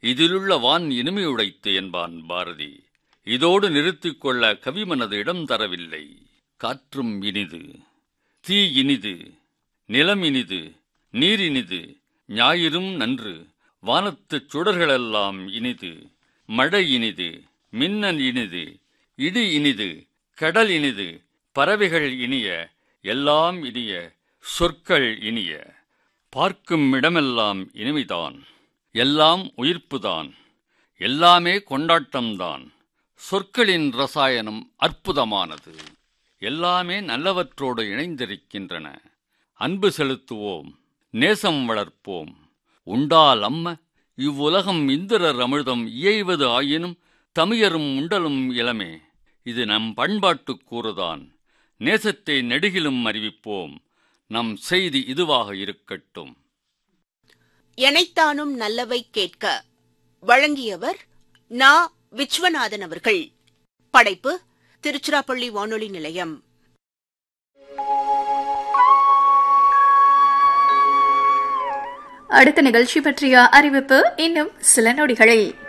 இதிலுள்ள வான் இனிமையுடைத்து என்பான் பாரதி இதோடு நிறுத்திக் கொள்ள கவிமனது இடம் தரவில்லை காற்றும் இனிது தீ இனிது நிலம் இனிது நீர் இனிது ஞாயிறும் நன்று வானத்துச் சுடர்களெல்லாம் இனிது மழை இனிது மின்னல் இனிது இடி இனிது கடல் இனிது பறவைகள் இனிய எல்லாம் இனிய சொற்கள் இனிய பார்க்கும் இடமெல்லாம் இனிமைதான் எல்லாம் உயிர்ப்புதான் எல்லாமே கொண்டாட்டம்தான் சொற்களின் ரசாயனம் அற்புதமானது எல்லாமே நல்லவற்றோடு இணைந்திருக்கின்றன அன்பு செலுத்துவோம் நேசம் வளர்ப்போம் உண்டால் அம்ம இவ்வுலகம் இந்திரர் அமிர்தம் இயைவது ஆயினும் தமியரும் உண்டலும் இளமே இது நம் பண்பாட்டுக் கூறுதான் நேசத்தை நெடுகிலும் அறிவிப்போம் நம் செய்தி இதுவாக இருக்கட்டும் எனைத்தானும் நல்லவை கேட்க வழங்கியவர் நா விஸ்வநாதன் அவர்கள் படைப்பு திருச்சிராப்பள்ளி வானொலி நிலையம் அடுத்த நிகழ்ச்சி பற்றிய அறிவிப்பு இன்னும் சில நொடிகளில்